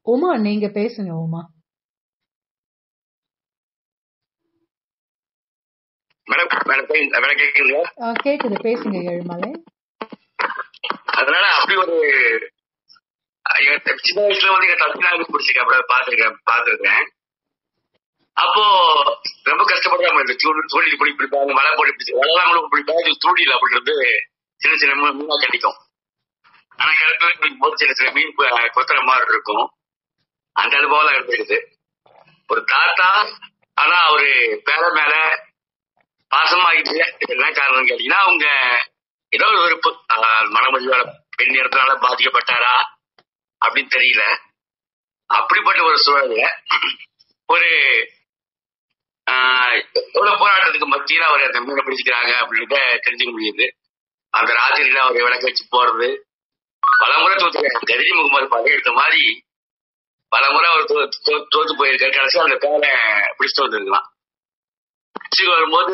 உமா நீங்க பேசுங்க Uma madam madam கேக்குது- மேடம் கேக்குதுங்களா ஆ, கேக்குது பேசுங்க ஏழுமலை அதனால அப்படி ஒரு அஹ், எங்க சின்ன வயசுல வந்து எங்க தம்பினாவுக்கு பிடிச்சிருக்கேன் அப்புறம் பாத்துருக்கேன் பாத்துருக்கேன் அப்போ ரொம்ப கஷ்டப்படுறாங்க இந்த தூண்டில் தூண்டில் பிடி பிடிப்பாங்க மலை போட்டு பிடிச்சி வலைலாம் கூட பிடிப்பாங்க இது தூண்டில் அப்படின்றது சின்ன சின்ன மீன் மீனா கண்டிக்கும் ஆனா கிழக்கு பிடிக்கும் போது சின்ன சின்ன மீன் கொ- கொத்துற மாதிரி இருக்கும் அந்த அனுபவம் எல்லாம் இருந்துருக்குது ஒரு தாத்தா ஆனா அவரு பேர மேல பாசமாகிட்டு இது என்ன காரணம் கேட்டீங்கன்னா அவங்க ஏதோ ஒரு வெறுப்பு ஆஹ் மனமொழியோட பெண் நிறத்தினால பாதிக்கப்பட்டாரா அப்படின்னு தெரியல அப்படிப்பட்ட ஒரு சூழல்ல ஒரு ஆஹ் எவ்வளவு போராட்டத்துக்கு மத்தியில அவர் அந்த மீனை பிடிச்சிக்கிறாங்க அப்படின்றத தெரிஞ்சுக்க முடியுது அந்த ராத்திரியில அவர் விளக்க வச்சு போறது பலமுறை தோத்துருக்காங்க கதிரி முகமது படம் எடுத்த மாதிரி பலமுறை அவர் தோ- தோ- தோத்து போயிருக்காரு கடைசி அந்த பேரை பிடிச்சிட்டு வந்திருக்கலாம் பிடிச்சிட்டு வரும்போது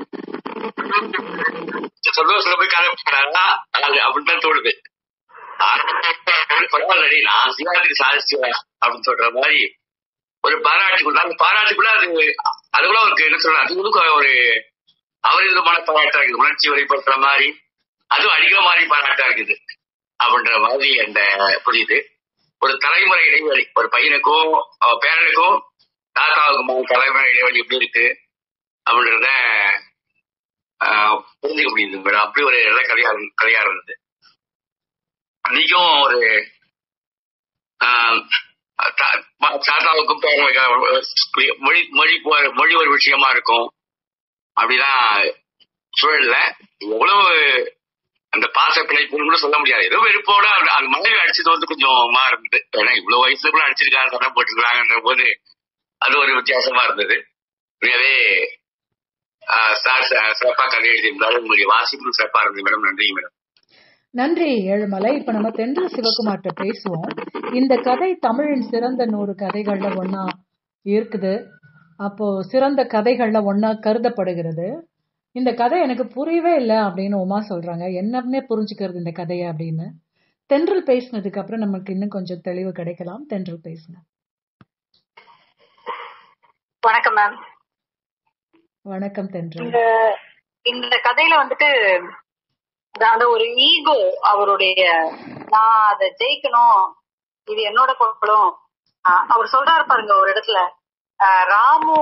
சந்தோஷத்துல போய் கதை பண்ணாரா அப்படின்னு தான் தோணுது பரவாயில்லடி நான் சிவாஜிக்கு சாதிச்சுவேன் அப்படின்னு சொல்ற மாதிரி ஒரு பாராட்டுக்குள்ள அந்த பாராட்டுக்குள்ள அது அதுக்குள்ள அவருக்கு என்ன சொல்றது அதுக்குள்ள ஒரு அவர் விதமான பாராட்டா இருக்குது உணர்ச்சி வெளிப்படுத்துற மாதிரி அதுவும் அடிக்கிற மாதிரி பாராட்டா இருக்குது அப்படின்ற மாதிரி அந்த புரியுது ஒரு தலைமுறை இடைவெளி ஒரு பையனுக்கும் அவ பேரனுக்கும் தாத்தாவுக்கும் தலைமுறை இடைவெளி எப்படி இருக்கு அப்படின்றத ஆஹ், புரிஞ்சுக்க முடியுது மேடம் அப்படி ஒரு நல்ல கதையா இருந்து- கதையா இருந்தது அன்னைக்கும் ஒரு ஆஹ், தா- ம- தாத்தாவுக்கும் பேரனுக்கும் மொழி மொழி போ- மொழி ஒரு விஷயமா இருக்கும் அப்படிலாம் சூழல்ல எவ்வளவு அந்த பாச பிழைப்புன்னு கூட சொல்ல முடியாது ஏதோ வெறுப்போட அந்த அந்த மனைவி அடிச்சது வந்து கொஞ்சம் மாறுது ஏன்னா இவ்வளவு வயசுல கூட அடிச்சிருக்காங்க சண்டை போட்டுருக்காங்கன்ற போது அது ஒரு வித்தியாசமா இருந்தது உண்மையாவே ஆஹ் சார் ச- சிறப்பா கதை எழுதியிருந்தாலும் உங்களுடைய வாசிப்பும் சிறப்பா இருந்தது மேடம் நன்றி மேடம் நன்றி ஏழுமலை இப்ப நம்ம தென்றல் சிவகுமார்ட்ட பேசுவோம் இந்த கதை தமிழின் சிறந்த நூறு கதைகள்ல ஒண்ணா இருக்குது அப்போ சிறந்த கதைகள்ல ஒண்ணா கருதப்படுகிறது இந்த கதை எனக்கு புரியவே இல்லை அப்படின்னு உமா சொல்றாங்க என்னன்னே புரிஞ்சுக்கிறது இந்த கதையை அப்படின்னு தென்றல் பேசினதுக்கு அப்புறம் நமக்கு இன்னும் கொஞ்சம் தெளிவு கிடைக்கலாம் தென்றல் பேசுங்க வணக்கம் மேம் வணக்கம் தென்றல் இந்த இந்த கதையில வந்துட்டு இந்த- அந்த ஒரு ஈகோ அவருடைய நான் அதை ஜெயிக்கணும் இது என்னோட குழப்பம் அவர் சொல்றாரு பாருங்க ஒரு இடத்துல ஆஹ் ராமு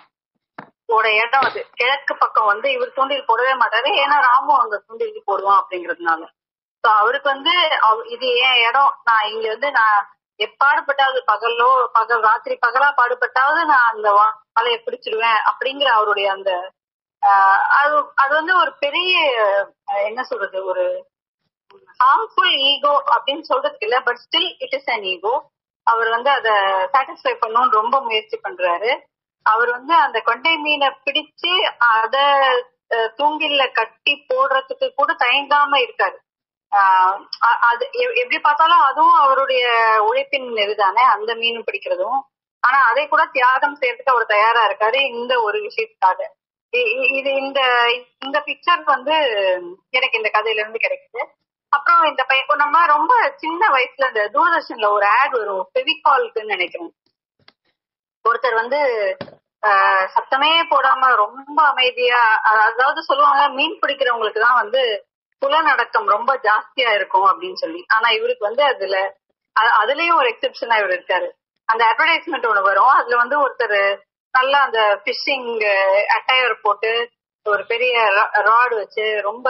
ஓட இடம் அது கிழக்கு பக்கம் வந்து இவர் தூண்டில் போடவே மாட்டாரு ஏன்னா ராமு அங்க தூண்டில் போடுவான் அப்படிங்கறதுனால சோ அவருக்கு வந்து அவ- இது என் இடம் நான் இங்க வந்து நான் எப்பாடுபட்டாவது பகலோ பகல் ராத்திரி பகலா பாடுபட்டாவது நான் அந்த வாழையை பிடிச்சிடுவேன் அப்படிங்கிற அவருடைய அந்த ஆஹ் அது அது வந்து ஒரு பெரிய ஆஹ் என்ன சொல்றது ஒரு ஹார்ம்ஃபுல் ஈகோ அப்படின்னு சொல்றதுக்கு இல்ல but still it is an ego அவர் வந்து அதை சாட்டிஸ்ஃபை பண்ணணும்னு ரொம்ப முயற்சி பண்றாரு அவர் வந்து அந்த கொண்டை மீனை பிடிச்சு அத அஹ், தூண்டில்ல கட்டி போடுறதுக்கு கூட தயங்காம இருக்காரு ஆஹ் அ- அது எ- எப்படி பார்த்தாலும் அதுவும் அவருடைய உழைப்பின் இதுதானே அந்த மீன் பிடிக்கிறதும் ஆனா அதை கூட தியாகம் செய்யறதுக்கு அவர் தயாரா இருக்காரு இந்த ஒரு விஷயத்துக்காக இ- இ- இது இந்த இந்த பிக்சர் வந்து எனக்கு இந்த கதையில இருந்து கிடைக்குது அப்புறம் இந்த பையன் இப்ப நம்ம ரொம்ப சின்ன வயசுல இந்த தூர்தர்ஷன்ல ஒரு ஆட் வரும் ஃபெவிகால்க்குன்னு நினைக்கிறேன் ஒருத்தர் வந்து ஆஹ், சத்தமே போடாம ரொம்ப அமைதியா அ- அதாவது சொல்லுவாங்க மீன் பிடிக்கிறவங்களுக்கு தான் வந்து புலநடக்கம் ரொம்ப ஜாஸ்தியா இருக்கும் அப்படின்னு சொல்லி ஆனா இவருக்கு வந்து அதுல அ- அதுலயும் ஒரு எக்ஸெப்ஷனா இவர் இருக்காரு அந்த அட்வர்டைஸ்மெண்ட் ஒண்ணு வரும் அதுல வந்து ஒருத்தர் நல்லா அந்த ஃபிஷிங் அட்டையர் போட்டு ஒரு பெரிய ராட் வச்சு ரொம்ப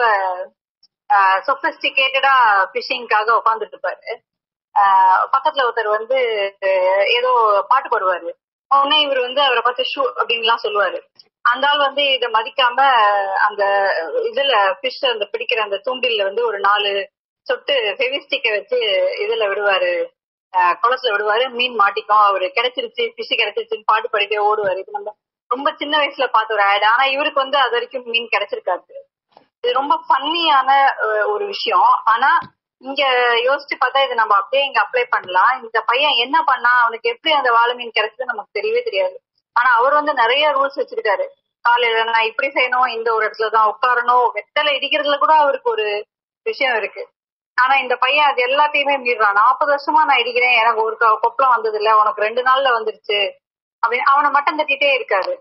சொபிஸ்டிகேட்டடா ஃபிஷிங்காக உட்காந்துட்டு இருப்பாரு ஆஹ் பக்கத்துல ஒருத்தர் வந்து அஹ் ஏதோ பாட்டு பாடுவாரு உடனே இவர் வந்து அவரை பார்த்து ஷூ அப்படின்லாம் சொல்லுவாரு அந்த ஆள் வந்து இத மதிக்காம அந்த இதுல ஃபிஷ் அந்த பிடிக்கிற அந்த தூண்டில்ல வந்து ஒரு நாலு சொட்டு ஃபெவிஸ்டிக்க வச்சு இதுல விடுவாரு ஆஹ் குளத்துல விடுவாரு மீன் மாட்டிக்கும் அவரு கிடைச்சிருச்சு ஃபிஷ் கிடைச்சிருச்சுன்னு பாட்டு பாடிட்டே ஓடுவாரு இது நம்ம ரொம்ப சின்ன வயசுல பார்த்த ஒரு ஆட் ஆனா இவருக்கு வந்து அது வரைக்கும் மீன் கிடைச்சிருக்காது இது ரொம்ப ஃபன்னியான ஒரு விஷயம் ஆனா இங்க யோசிச்சு பார்த்தா இது நம்ம அப்படியே இங்க அப்ளை பண்ணலாம் இந்த பையன் என்ன பண்ணா அவனுக்கு எப்படி அந்த வாழை மீன் கிடைச்சது நமக்கு தெரியவே தெரியாது ஆனா அவர் வந்து நிறைய ரூல்ஸ் வச்சிருக்காரு காலையில நான் இப்படி செய்யணும் இந்த ஒரு இடத்துல தான் உட்காரணும் வெத்தலை இடிக்கிறதுல கூட அவருக்கு ஒரு விஷயம் இருக்கு ஆனா இந்த பையன் அது எல்லாத்தையுமே மீறான் நாற்பது வருஷமா நான் இடிக்கிறேன் எனக்கு ஒரு கொ- கொப்பளம் வந்தது இல்ல உனக்கு ரெண்டு நாள்ல வந்துருச்சு அப்படின்னு அவனை மட்டம் தட்டிட்டே இருக்காரு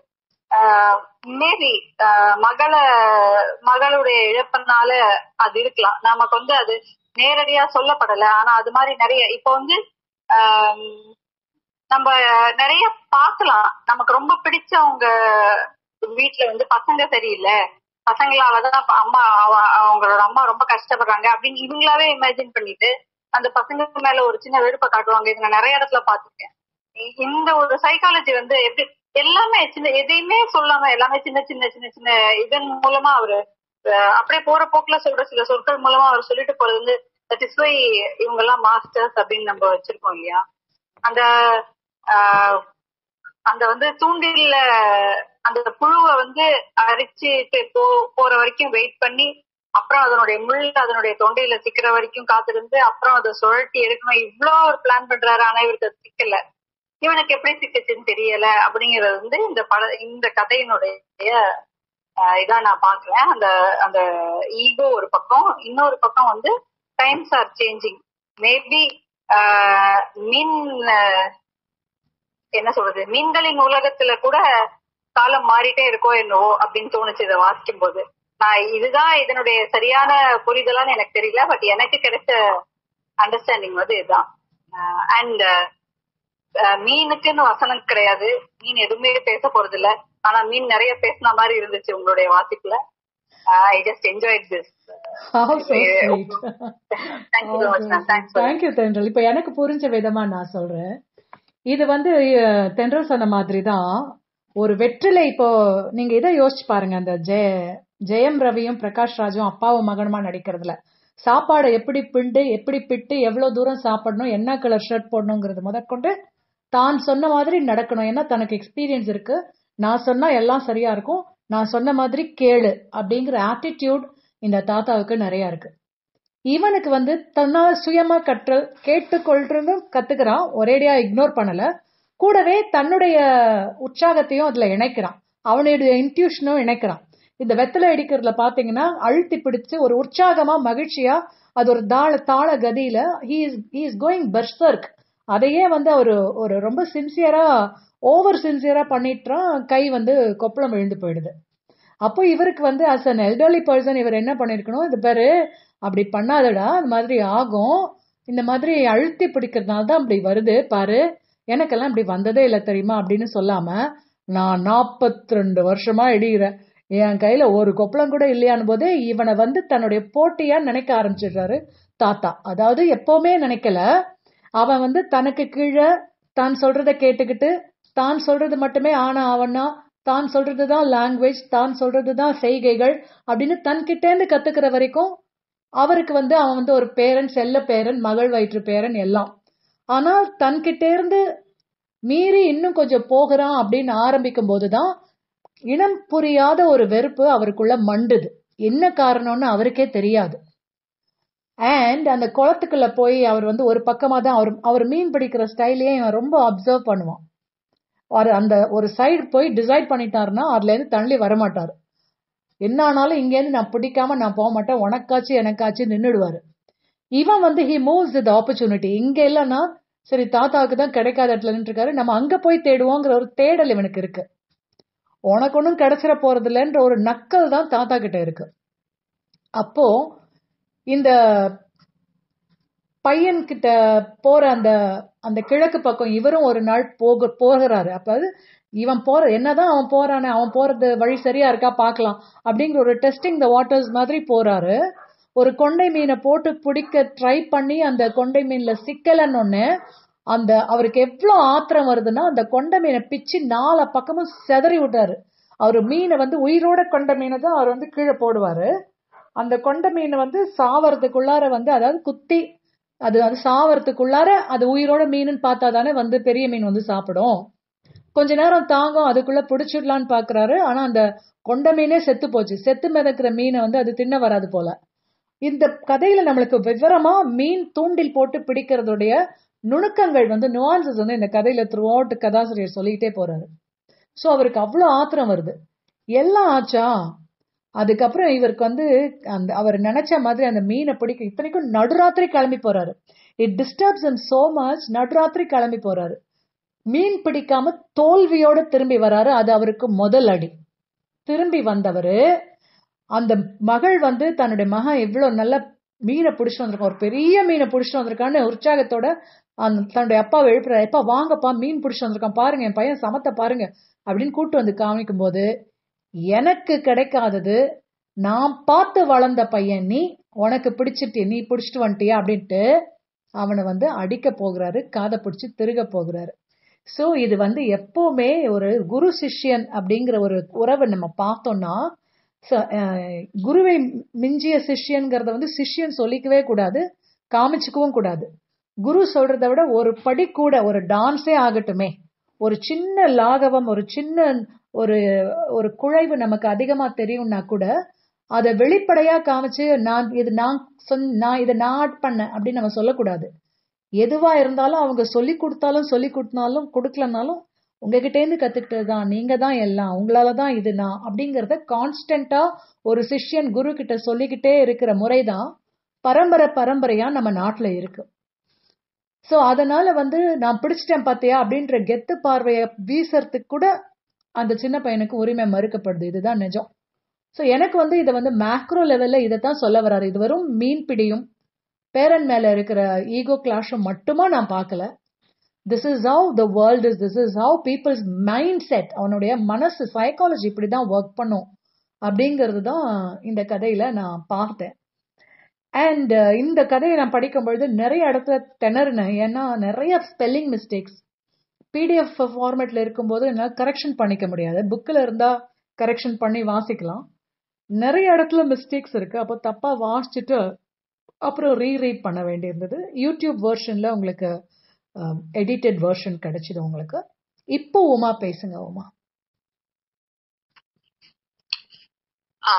மேபி மகள மகளுடைய இழப்பினால அது இருக்கலாம் நமக்கு வந்து அது நேரடியா சொல்லப்படல ஆனா அது மாதிரி நிறைய இப்ப வந்து ஆம், நம்ம நிறைய பார்க்கலாம் நமக்கு ரொம்ப பிடிச்சவங்க வீட்டுல வந்து பசங்க சரியில்லை பசங்களாலதான் அப்ப அம்மா அவ- அவங்களோட அம்மா ரொம்ப கஷ்டப்படுறாங்க அப்படின்னு இவங்களாவே இமேஜின் பண்ணிட்டு அந்த பசங்க மேல ஒரு சின்ன வெறுப்பை காட்டுவாங்க இது நான் நிறைய இடத்துல பாத்துருக்கேன் இ- இந்த ஒரு சைக்காலஜி வந்து எப்படி எல்லாமே சின்ன எதையுமே சொல்லாம எல்லாமே சின்ன சின்ன சின்ன சின்ன இதன் மூலமா அவரு அஹ், அப்படியே போற போக்குல சொல்ற சில சொற்கள் மூலமா அவர் சொல்லிட்டு போறது வந்து தட் இஸ் வை இவங்க எல்லாம் மாஸ்டர்ஸ் அப்படின்னு நம்ம வச்சிருக்கோம் இல்லையா அந்த ஆஹ், அந்த வந்து தூண்டில்ல அந்த புழுவை வந்து அரிச்சுட்டு போ போற வரைக்கும் வெயிட் பண்ணி அப்புறம் அதனுடைய முள் அதனுடைய தொண்டையில சிக்கிற வரைக்கும் காத்திருந்து அப்புறம் அதை சுழட்டி எடுக்கணும் இவ்ளோ ஒரு பிளான் பண்றாரு ஆனா இவருக்கு அது சிக்கல இவனுக்கு எப்படி சிக்கிச்சுன்னு தெரியல அப்படிங்கறது வந்து இந்த பட இந்த கதையினுடைய ஆஹ், இதா நான் பாக்குறேன் அந்த அந்த ஈகோ ஒரு பக்கம் இன்னொரு பக்கம் வந்து டைம்ஸ் ஆர் சேஞ்சிங் மேபி மின் ஆஹ், என்ன சொல்றது மீன்களின் உலகத்துல கூட காலம் மாறிட்டே இருக்கோ என்னவோ அப்படின்னு தோணுச்சு இதை வாசிக்கும் போது நான் இதுதான் இதனுடைய சரியான புரிதலான்னு எனக்கு தெரியல பட் எனக்கு கிடைச்ச அண்டர்ஸ்டாண்டிங் வந்து இதுதான் அண்ட் மீனுக்குன்னு வசனம் கிடையாது மீன் எதுவுமே பேச போறது இல்ல ஆனா மீன் நிறைய பேசின மாதிரி இருந்துச்சு உங்களுடைய வாசிப்புல I just enjoy this How so sweet. Thank you so much ma'am thanks thank you Thendral இப்ப எனக்கு புரிஞ்ச விதமா நான் சொல்றேன் இது வந்து அஹ், தென்றல் சொன்ன மாதிரி தான் ஒரு வெற்றிலை இப்போ நீங்க இதை யோசிச்சு பாருங்க அந்த ஜெய ஜெயம் ரவியும் பிரகாஷ் ராஜும் அப்பாவும் மகனுமா நடிக்கிறதுல சாப்பாடை எப்படி பிண்டு எப்படி பிட்டு எவ்வளவு தூரம் சாப்பிடணும் என்ன கலர் ஷர்ட் போடணுங்கிறது முதற்கொண்டு தான் சொன்ன மாதிரி நடக்கணும் ஏன்னா தனக்கு எக்ஸ்பீரியன்ஸ் இருக்கு நான் சொன்னா எல்லாம் சரியா இருக்கும் நான் சொன்ன மாதிரி கேளு அப்படிங்கிற ஆட்டிடியூட் இந்த தாத்தாவுக்கு நிறைய இருக்கு இவனுக்கு வந்து தன்னால் சுயமா கற்றல் கேட்டுக்கொள்றதும் கத்துக்கிறான் ஒரேடியா இக்னோர் பண்ணல கூடவே தன்னுடைய உற்சாகத்தையும் அதுல இணைக்கிறான் அவனுடைய இன்ட்யூஷனும் இணைக்கிறான் இந்த வெத்தலை அடிக்கிறதுல பாத்தீங்கன்னா அழுத்தி பிடிச்சு ஒரு உற்சாகமா மகிழ்ச்சியா அது ஒரு தாள தாள கதியில he is he is going berserk அதையே வந்து ஒரு ஒரு ரொம்ப சின்சியரா ஓவர் சின்சியரா பண்ணிட்டுறான் கை வந்து கொப்பளம் விழுந்து போயிடுது அப்போ இவருக்கு வந்து அஸ் அன் எல்டர்லி பர்சன் இவர் என்ன பண்ணிருக்கணும் இது பேரு அப்படி பண்ணாதடா இந்த மாதிரி ஆகும் இந்த மாதிரி அழுத்தி பிடிக்கிறதுனால தான் அப்படி வருது பாரு எனக்கெல்லாம் இப்படி வந்ததே இல்லை தெரியுமா அப்படின்னு சொல்லாம நான் நாற்பத்தி ரெண்டு வருஷமா இடிகிறேன் என் கையில ஒரு கொப்பளம் கூட இல்லையான்னு போதே இவனை வந்து தன்னுடைய போட்டியா நினைக்க ஆரம்பிச்சிடுறாரு தாத்தா அதாவது எப்பவுமே நினைக்கல அவன் வந்து தனக்கு கீழே தான் சொல்றத கேட்டுக்கிட்டு தான் சொல்றது மட்டுமே ஆனா அவனா தான் சொல்றது தான் லாங்குவேஜ் தான் சொல்றது தான் செய்கைகள் அப்படின்னு தன்கிட்டேந்து கத்துக்கிற வரைக்கும் அவருக்கு வந்து அவன் வந்து ஒரு பேரன் செல்ல பேரன் மகள் வயிற்று பேரன் எல்லாம் ஆனால் தன்கிட்ட இருந்து மீறி இன்னும் கொஞ்சம் போகிறான் அப்படின்னு ஆரம்பிக்கும் போதுதான் இனம் புரியாத ஒரு வெறுப்பு அவருக்குள்ள மண்டுது என்ன காரணம்னு அவருக்கே தெரியாது அண்ட் அந்த குளத்துக்குள்ள போய் அவர் வந்து ஒரு பக்கமா தான் அவர் அவர் மீன் பிடிக்கிற ஸ்டைலையே இவன் ரொம்ப அப்சர்வ் பண்ணுவான் அவர் அந்த ஒரு சைடு போய் டிசைட் பண்ணிட்டாருன்னா அதுல இருந்து தள்ளி வரமாட்டாரு என்ன ஆனாலும் இங்கேருந்து நான் பிடிக்காம நான் போக மாட்டேன் உனக்காச்சு எனக்காச்சு நின்னுடுவாரு இவன் வந்து ஹி மூவ்ஸ் த ஆப்பர்ச்சுனிட்டி இங்க இல்லைன்னா சரி தாத்தாவுக்கு தான் கிடைக்காத இடத்துல நின்றுருக்காரு நம்ம அங்க போய் தேடுவோங்கிற ஒரு தேடல் இவனுக்கு இருக்கு உனக்கு ஒன்றும் கிடைச்சிட போறது இல்லைன்ற ஒரு நக்கல் தான் தாத்தா கிட்ட இருக்கு அப்போ இந்த பையன்கிட்ட போற அந்த அந்த கிழக்கு பக்கம் இவரும் ஒரு நாள் போக போகிறாரு அப்ப இவன் போற என்னதான் அவன் போறானே அவன் போறது வழி சரியா இருக்கா பார்க்கலாம் அப்படிங்கிற ஒரு டெஸ்டிங் த வாட்டர்ஸ் மாதிரி போறாரு ஒரு கொண்டை மீனை போட்டு பிடிக்க ட்ரை பண்ணி அந்த கொண்டை மீன்ல சிக்கலன்னு ஒண்ணு அந்த அவருக்கு எவ்வளவு ஆத்திரம் வருதுன்னா அந்த கொண்டை மீனை பிச்சு நாலா பக்கமும் செதறி விட்டாரு அவர் மீனை வந்து உயிரோட கொண்ட மீனை தான் அவர் வந்து கீழே போடுவாரு அந்த கொண்ட மீன் வந்து சாவறதுக்குள்ளார வந்து அதாவது குத்தி அது அது சாவறதுக்குள்ளார அது உயிரோட மீனுன்னு பார்த்தா தானே வந்து பெரிய மீன் வந்து சாப்பிடும் கொஞ்ச நேரம் தாங்கும் அதுக்குள்ள பிடிச்சிடலான்னு பாக்குறாரு ஆனா அந்த கொண்ட மீனே செத்து போச்சு செத்து மிதக்கிற மீனை வந்து அது தின்ன வராது போல இந்த கதையில நம்மளுக்கு விவரமா மீன் தூண்டில் போட்டு பிடிக்கிறதுடைய நுணுக்கங்கள் வந்து நுவான்சஸ் வந்து இந்த கதையில த்ரூ அவுட் கதாசிரியர் சொல்லிட்டே போறாரு சோ அவருக்கு அவ்வளவு ஆத்திரம் வருது எல்லாம் ஆச்சா அதுக்கப்புறம் இவருக்கு வந்து அந்த அவர் நினைச்ச மாதிரி அந்த மீனை பிடிக்க இத்தனைக்கும் நடுராத்திரி கிளம்பி போறாரு it disturbs and so much நடுராத்திரி கிளம்பி போறாரு மீன் பிடிக்காம தோல்வியோட திரும்பி வராரு அது அவருக்கு முதல் அடி திரும்பி வந்தவரு அந்த மகள் வந்து தன்னுடைய மகன் இவ்வளவு நல்ல மீனை பிடிச்சிட்டு வந்திருக்கான் ஒரு பெரிய மீனை பிடிச்சிட்டு வந்திருக்கான்னு உற்சாகத்தோட அந்த தன்னுடைய அப்பாவை எழுப்புறாரு எப்பா வாங்கப்பா மீன் பிடிச்சிட்டு வந்திருக்கான் பாருங்க என் பையன் சமத்தை பாருங்க அப்படின்னு கூட்டு வந்து காமிக்கும் போது எனக்கு கிடைக்காதது நான் பார்த்து வளர்ந்த பையன் நீ உனக்கு பிடிச்சிட்டு நீ பிடிச்சிட்டு வந்துட்டியா அப்படின்ட்டு அவனை வந்து அடிக்க போகிறாரு காதை பிடிச்சி திருக போகிறாரு சோ இது வந்து எப்பவுமே ஒரு குரு சிஷ்யன் அப்படிங்கிற ஒரு உறவை நம்ம பார்த்தோம்னா ச- அஹ் குருவை மிஞ்சிய சிஷ்யன்கிறத வந்து சிஷ்யன் சொல்லிக்கவே கூடாது காமிச்சுக்கவும் கூடாது குரு சொல்றதை விட ஒரு படி கூட ஒரு டான்ஸே ஆகட்டுமே ஒரு சின்ன லாகவம் ஒரு சின்ன ஒரு ஒரு குழைவு நமக்கு அதிகமா தெரியும்னா கூட அதை வெளிப்படையா காமிச்சு நான் இது நான் சொன் நான் இதை நான் ஆட் பண்ணேன் அப்படின்னு நம்ம சொல்லக்கூடாது எதுவா இருந்தாலும் அவங்க சொல்லி கொடுத்தாலும் சொல்லி கொடுத்தாலும் கொடுக்கலனாலும் உங்ககிட்ட இருந்து கத்துக்கிட்டது தான் நீங்க தான் எல்லாம் உங்களால தான் இது நான் அப்படிங்கறத கான்ஸ்டன்டா ஒரு சிஷ்யன் குரு கிட்ட சொல்லிக்கிட்டே இருக்கிற முறைதான் பரம்பரை பரம்பரையா நம்ம நாட்டுல இருக்கு சோ அதனால வந்து நான் பிடிச்சிட்டேன் பாத்தியா அப்படின்ற கெத்து பார்வைய வீசறதுக்கு கூட அந்த சின்ன பையனுக்கு உரிமை மறுக்கப்படுது இதுதான் நிஜம் சோ எனக்கு வந்து இதை வந்து மேக்ரோ லெவல்ல இதைத்தான் சொல்ல வராரு இது வெறும் மீன் பிடியும் பேரன் மேல இருக்கிற ஈகோ கிளாஷும் மட்டுமா நான் பார்க்கல this is how the world is this is how people's mindset அவனுடைய மனசு சைக்காலஜி இப்படிதான் ஒர்க் பண்ணும் அப்படிங்கிறது தான் இந்த கதையில நான் பார்த்தேன் அண்ட் இந்த கதையை நான் படிக்கும் பொழுது நிறைய இடத்துல திணறினேன் ஏன்னா நிறைய ஸ்பெல்லிங் மிஸ்டேக்ஸ் பிடிஎஃப் ஃபார்மேட்ல இருக்கும்போது என்னால் கரெக்ஷன் பண்ணிக்க முடியாது புக்கில் இருந்தா கரெக்ஷன் பண்ணி வாசிக்கலாம் நிறைய இடத்துல மிஸ்டேக்ஸ் இருக்கு அப்போ தப்பா வாசிச்சுட்டு அப்புறம் ரீரீட் பண்ண வேண்டியிருந்தது யூடியூப் வெர்ஷன்ல உங்களுக்கு எடிட்டட் வெர்ஷன் கிடைச்சது உங்களுக்கு இப்போ உமா பேசுங்க உமா ஆ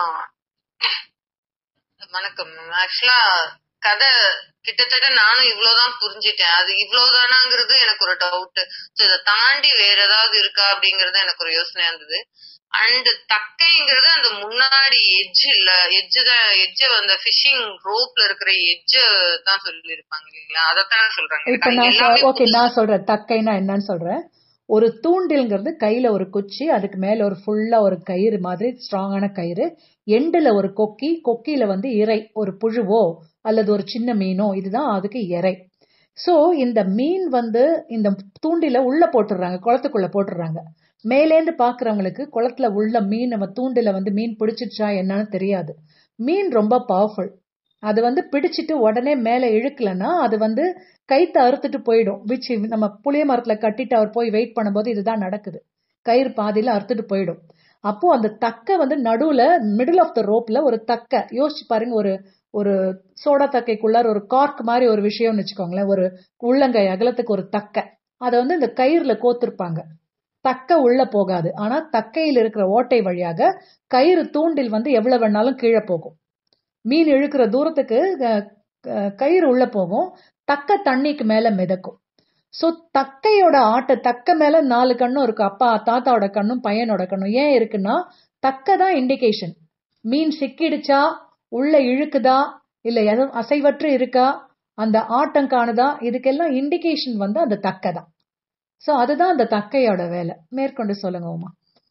வணக்கம் ஆக்சுவலா கதை கிட்டத்தட்ட நானும் இவ்வளவுதான் புரிஞ்சிட்டேன் அது இவ்வளவுதானாங்கிறது எனக்கு ஒரு டவுட் இதை தாண்டி வேற ஏதாவது இருக்கா அப்படிங்கறது எனக்கு ஒரு யோசனையா இருந்தது அண்ட் தக்கைங்கிறது அந்த முன்னாடி எட்ஜ் இல்ல எட்ஜ் தான் எட்ஜ் அந்த ஃபிஷிங் ரோப்ல இருக்கிற எட்ஜ் தான் சொல்லியிருப்பாங்க இல்லைங்களா அதைத்தான் சொல்றாங்க இப்ப எனக்கு நான் எல்லாமே ஓகே நான் சொல்றேன் தக்கைனா என்னன்னு சொல்றேன் ஒரு தூண்டில்ங்கிறது கையில ஒரு குச்சி அதுக்கு மேல ஒரு ஃபுல்லா ஒரு கயிறு மாதிரி ஸ்ட்ராங்கான கயிறு எண்டுல ஒரு கொக்கி கொக்கியில வந்து இறை ஒரு புழுவோ அல்லது ஒரு சின்ன மீனோ இதுதான் அதுக்கு இறை சோ இந்த மீன் வந்து இந்த தூண்டில உள்ள போட்டுடுறாங்க குளத்துக்குள்ள போட்டுடுறாங்க மேலேந்து பாக்குறவங்களுக்கு குளத்துல உள்ள மீன் நம்ம தூண்டில வந்து மீன் பிடிச்சிச்சா என்னன்னு தெரியாது மீன் ரொம்ப பவர்ஃபுல் அது வந்து பிடிச்சிட்டு உடனே மேல இழுக்கலன்னா அது வந்து கைத்தை அறுத்துட்டு போயிடும் விச் நம்ம புளிய மரத்துல கட்டிட்டு அவர் போய் வெயிட் பண்ணும்போது இதுதான் நடக்குது கயிறு பாதியில அறுத்துட்டு போயிடும் அப்போ அந்த தக்க வந்து நடுவுல மிடில் ஆஃப் த ரோப்ல ஒரு தக்க யோசிச்சு பாருங்க ஒரு ஒரு சோடா தக்கைக்குள்ளார ஒரு கார்க் மாதிரி ஒரு விஷயம்னு வச்சுக்கோங்களேன் ஒரு உள்ளங்கை அகலத்துக்கு ஒரு தக்க அதை வந்து இந்த கயிறுல கோத்திருப்பாங்க தக்க உள்ள போகாது ஆனா தக்கையில் இருக்கிற ஓட்டை வழியாக கயிறு தூண்டில் வந்து எவ்வளவு வேணாலும் கீழே போகும் மீன் இழுக்கிற தூரத்துக்கு அஹ், அஹ், கயிறு உள்ள போகும் தக்க தண்ணிக்கு மேல மிதக்கும் சோ தக்கையோட ஆட்ட தக்க மேல நாலு கண்ணும் இருக்கு அப்பா தாத்தாவோட கண்ணும் பையனோட கண்ணும் ஏன் இருக்குன்னா தக்க தான் இண்டிகேஷன் மீன் சிக்கிடுச்சா உள்ள இழுக்குதா இல்ல எதுவும் அசைவற்று இருக்கா அந்த ஆட்டம் காணுதா இதுக்கெல்லாம் இண்டிகேஷன் வந்து அந்த தக்க தான் சோ அதுதான் அந்த தக்கையோட வேலை மேற்கொண்டு சொல்லுங்க உமா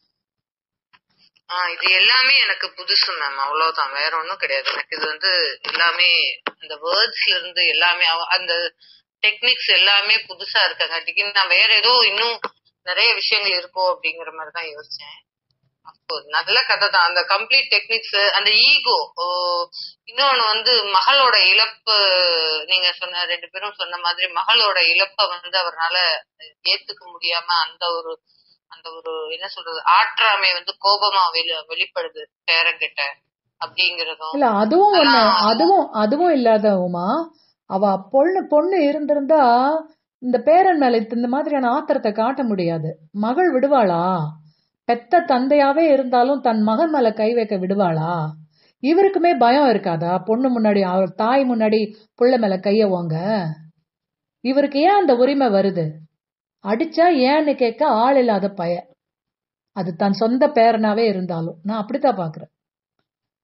ஆஹ் இது எல்லாமே எனக்கு புதுசு மேம் அவ்வளவுதான் வேற ஒண்ணும் கிடையாது எனக்கு இது வந்து எல்லாமே அந்த வேர்ட்ஸ்ல இருந்து எல்லாமே அவ- அந்த டெக்னிக்ஸ் எல்லாமே புதுசா இருக்கங்காட்டிக்கு நான் வேற ஏதோ இன்னும் நிறைய விஷயங்கள் இருக்கோ அப்படிங்கிற மாதிரி தான் யோசிச்சேன் அப்போ நல்ல கதை தான் அந்த கம்ப்ளீட் டெக்னிக்ஸ் அந்த ஈகோ இன்னொன்னு வந்து மகளோட இழப்பு நீங்க சொன்ன ரெண்டு பேரும் சொன்ன மாதிரி மகளோட இழப்பை வந்து அவரால ஏத்துக்க முடியாம அந்த ஒரு அந்த ஒரு என்ன சொல்றது ஆற்றாமை வந்து கோபமா வெளி வெளிப்படுது பேரங்கிட்ட அப்படிங்கறதும் இல்ல அதுவும் ஒண்ணு அதுவும் அதுவும் இல்லாத உமா அவ பொண்ணு பொண்ணு இருந்திருந்தா இந்த பேரன் மேல இந்த மாதிரியான ஆத்திரத்தை காட்ட முடியாது மகள் விடுவாளா பெத்த தந்தையாவே இருந்தாலும் தன் மகன் மேல கை வைக்க விடுவாளா இவருக்குமே பயம் இருக்காதா பொண்ணு முன்னாடி அவர் தாய் முன்னாடி புள்ள மேல கைய வாங்க இவருக்கு ஏன் அந்த உரிமை வருது அடிச்சா ஏன்னு கேட்க ஆள் இல்லாத பய அது தன் சொந்த பேரனாவே இருந்தாலும் நான் அப்படித்தான் பாக்குறேன்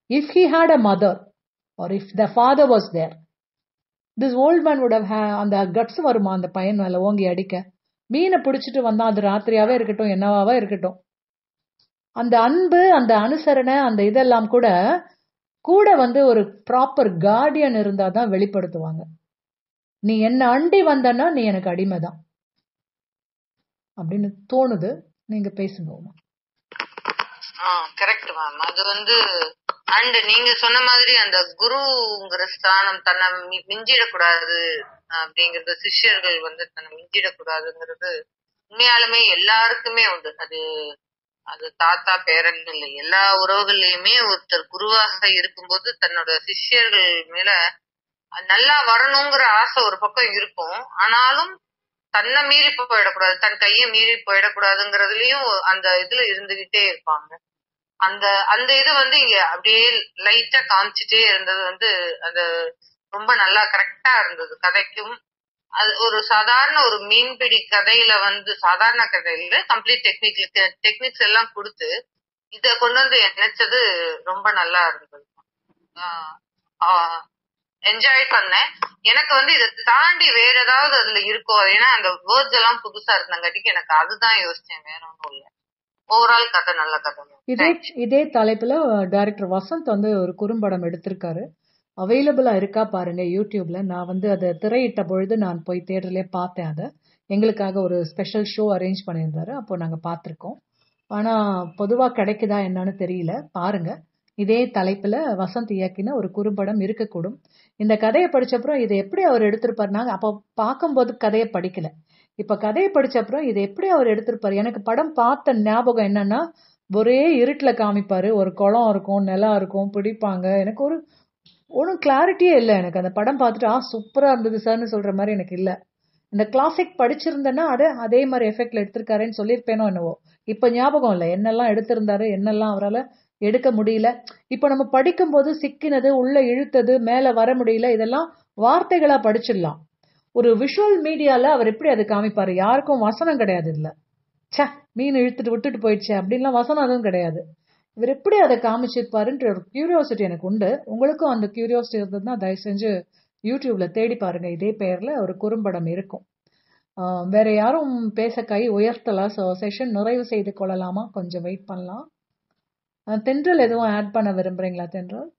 if he had a mother or if the father was there this old man would have ha- அந்த கட்ஸ் வருமா அந்த பையன் மேல ஓங்கி அடிக்க மீனை பிடிச்சிட்டு வந்தான் அது ராத்திரியாவே இருக்கட்டும் என்னவாவே இருக்கட்டும் அந்த அன்பு அந்த அனுசரணை அந்த இதெல்லாம் கூட கூட வந்து ஒரு ப்ராப்பர் கார்டியன் இருந்தா தான் வெளிப்படுத்துவாங்க நீ என்ன அண்டி வந்தன்னா நீ எனக்கு அடிமைதான் அப்படின்னு தோணுது நீங்க பேசுங்க உமா. கரெக்ட் மேம் அது வந்து அண்ட் நீங்க சொன்ன மாதிரி அந்த குருங்கிற ஸ்தானம் தன்னை மி- மிஞ்சிடக்கூடாது அப்படிங்கறது சிஷ்யர்கள் வந்து தன்னை மிஞ்சிடக்கூடாதுங்கிறது உண்மையாலுமே எல்லாருக்குமே உண்டு அது அது தாத்தா பேரன்கள் இல்லை எல்லா உறவுகள்லயுமே ஒருத்தர் குருவாக இருக்கும்போது தன்னோட சிஷ்யர்கள் மேல நல்லா வரணுங்கிற ஆசை ஒரு பக்கம் இருக்கும் ஆனாலும் தன்னை மீறி போயிடக்கூடாது தன் கையை மீறி போயிடக்கூடாதுங்கிறதுலயும் அந்த இதுல இருந்துகிட்டே இருப்பாங்க அந்த அந்த இது வந்து இங்க அப்படியே லைட்டா காமிச்சிட்டே இருந்தது வந்து அது ரொம்ப நல்லா கரெக்டா இருந்தது கதைக்கும் அது ஒரு சாதாரண ஒரு மீன்பிடி கதையில வந்து சாதாரண கதையில கம்ப்ளீட் டெக்னிக் டெக்னிக்ஸ் எல்லாம் கொடுத்து இத கொண்டு வந்து இணைச்சது ரொம்ப நல்லா இருந்தது என்ஜாய் பண்ணேன் எனக்கு வந்து இதை தாண்டி வேற ஏதாவது அதுல இருக்கோ ஏன்னா அந்த வேர்ட்ஸ் எல்லாம் புதுசா இருந்தங்காட்டிக்கு எனக்கு அதுதான் யோசிச்சேன் வேற ஒன்றும் இல்ல ஓவரால் கதை நல்ல கதை இதே இதே தலைப்புல டைரக்டர் வசந்த் வந்து ஒரு குறும்படம் எடுத்திருக்காரு அவைலபிளா இருக்கா பாருங்க யூடியூப்ல நான் வந்து அதை திரையிட்ட பொழுது நான் போய் தேட்டர்லயே பார்த்தேன் அதை எங்களுக்காக ஒரு ஸ்பெஷல் ஷோ அரேஞ்ச் பண்ணியிருந்தாரு அப்போ நாங்க பார்த்திருக்கோம் ஆனா பொதுவா கிடைக்குதா என்னன்னு தெரியல பாருங்க இதே தலைப்புல வசந்த் இயக்கின ஒரு குறும்படம் இருக்கக்கூடும் இந்த கதையை படிச்சப்புறம் இதை எப்படி அவர் எடுத்திருப்பாருனாங்க அப்போ பார்க்கும்போது கதையை படிக்கல இப்ப கதையை படிச்ச அப்புறம் இதை எப்படி அவர் எடுத்திருப்பாரு எனக்கு படம் பார்த்த ஞாபகம் என்னன்னா ஒரே இருட்டுல காமிப்பாரு ஒரு குளம் இருக்கும் நிலம் இருக்கும் பிடிப்பாங்க எனக்கு ஒரு ஒன்றும் கிளாரிட்டியே இல்லை எனக்கு அந்த படம் பார்த்துட்டு ஆ சூப்பரா இருந்தது சார்னு சொல்ற மாதிரி எனக்கு இல்லை இந்த கிளாசிக் படிச்சிருந்தேன்னா அதே அதே மாதிரி எஃபெக்ட்ல எடுத்திருக்காருன்னு சொல்லியிருப்பேனோ என்னவோ இப்ப ஞாபகம் இல்லை என்னெல்லாம் எடுத்திருந்தாரு என்னெல்லாம் அவரால் எடுக்க முடியல இப்ப நம்ம படிக்கும்போது சிக்கினது உள்ள இழுத்தது மேல வர முடியல இதெல்லாம் வார்த்தைகளா படிச்சிடலாம் ஒரு விஷுவல் மீடியால அவர் எப்படி அது காமிப்பாரு யாருக்கும் வசனம் கிடையாது இல்ல ச்சே மீன் இழுத்துட்டு விட்டுட்டு போயிடுச்சு அப்படின்லாம் வசனம் அதுவும் கிடையாது இவர் எப்படி அதை காமிச்சிருப்பாருன்ற ஒரு கியூரியாசிட்டி எனக்கு உண்டு உங்களுக்கும் அந்த கியூரியாசிட்டி இருந்ததுன்னா தயவு செஞ்சு யூடியூப்ல தேடி பாருங்க இதே பெயர்ல ஒரு குறும்படம் இருக்கும் ஆஹ் வேற யாரும் பேச கை உயர்த்தலாம் ஸோ செஷன் நிறைவு செய்து கொள்ளலாமா கொஞ்சம் வெயிட் பண்ணலாம் ஆஹ் தென்றல் எதுவும் ஆட் பண்ண விரும்புறீங்களா தென்றல்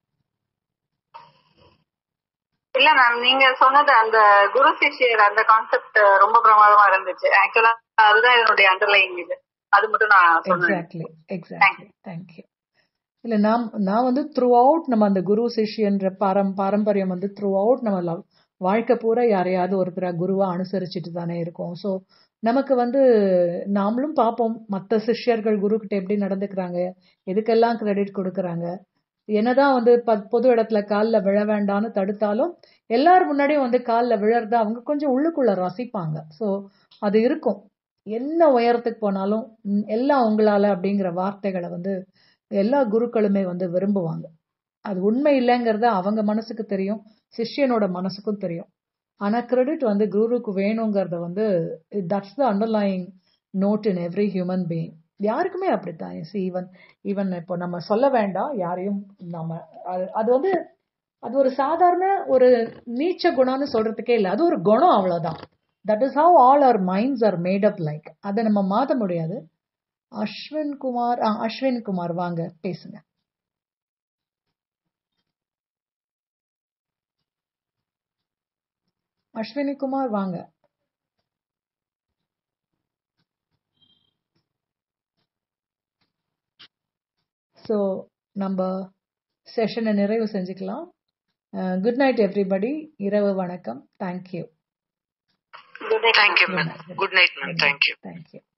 இல்ல மேம் நீங்க சொன்னது அந்த குரு சிஷ்யர் அந்த கான்செப்ட் ரொம்ப பிரமாதமா இருந்துச்சு ஆக்சுவலா அதுதான் என்னுடைய அண்டர்லைங் இது அது மட்டும் நான் சொன்னேன் எக்ஸாக்ட்லி எக்ஸாக்ட்லி தேங்க்யூ இல்ல நாம் நான் வந்து த்ரூ அவுட் நம்ம அந்த குரு சிஷ்யன்ற பாரம் பாரம்பரியம் வந்து த்ரூ அவுட் நம்ம லவ் வாழ்க்கை பூரா யாரையாவது ஒருத்தரா குருவா அனுசரிச்சுட்டு தானே இருக்கோம் ஸோ நமக்கு வந்து நாமளும் பார்ப்போம் மற்ற சிஷ்யர்கள் குரு கிட்ட எப்படி நடந்துக்கிறாங்க எதுக்கெல்லாம் கிரெடிட் கொடுக்கறாங்க என்னதான் வந்து ப- பொது இடத்துல காலில் விழ வேண்டாம்னு தடுத்தாலும் எல்லார் முன்னாடியும் வந்து காலில் விழறத அவங்க கொஞ்சம் உள்ளுக்குள்ள ரசிப்பாங்க ஸோ அது இருக்கும் என்ன உயரத்துக்கு போனாலும் ம், எல்லாம் உங்களால அப்படிங்கிற வார்த்தைகளை வந்து எல்லா குருக்களுமே வந்து விரும்புவாங்க அது உண்மை இல்லைங்கிறத அவங்க மனசுக்கு தெரியும் சிஷ்யனோட மனசுக்கும் தெரியும் ஆனா கிரெடிட் வந்து குருவுக்கு வேணுங்கிறத வந்து that's the underlying note in every human being யாருக்குமே அப்படித்தான் ஈவன் ஈவன் இப்போ நம்ம சொல்ல வேண்டாம் யாரையும் நம்ம அது அது வந்து அது ஒரு சாதாரண ஒரு நீச்ச குணம்னு சொல்றதுக்கே இல்லை அது ஒரு குணம் அவ்வளவுதான் that is how all our minds are made up like அதை நம்ம மாற்ற முடியாது அஸ்வின் குமார் ஆ, அஸ்வின் குமார் வாங்க பேசுங்க அஸ்வினி குமார் வாங்க ஸோ நம்ம செஷனை நிறைவு செஞ்சுக்கலாம் குட் நைட் எவ்ரிபடி இரவு வணக்கம் thank you Good day. Thank you ma'am good night ma'am thank you thank you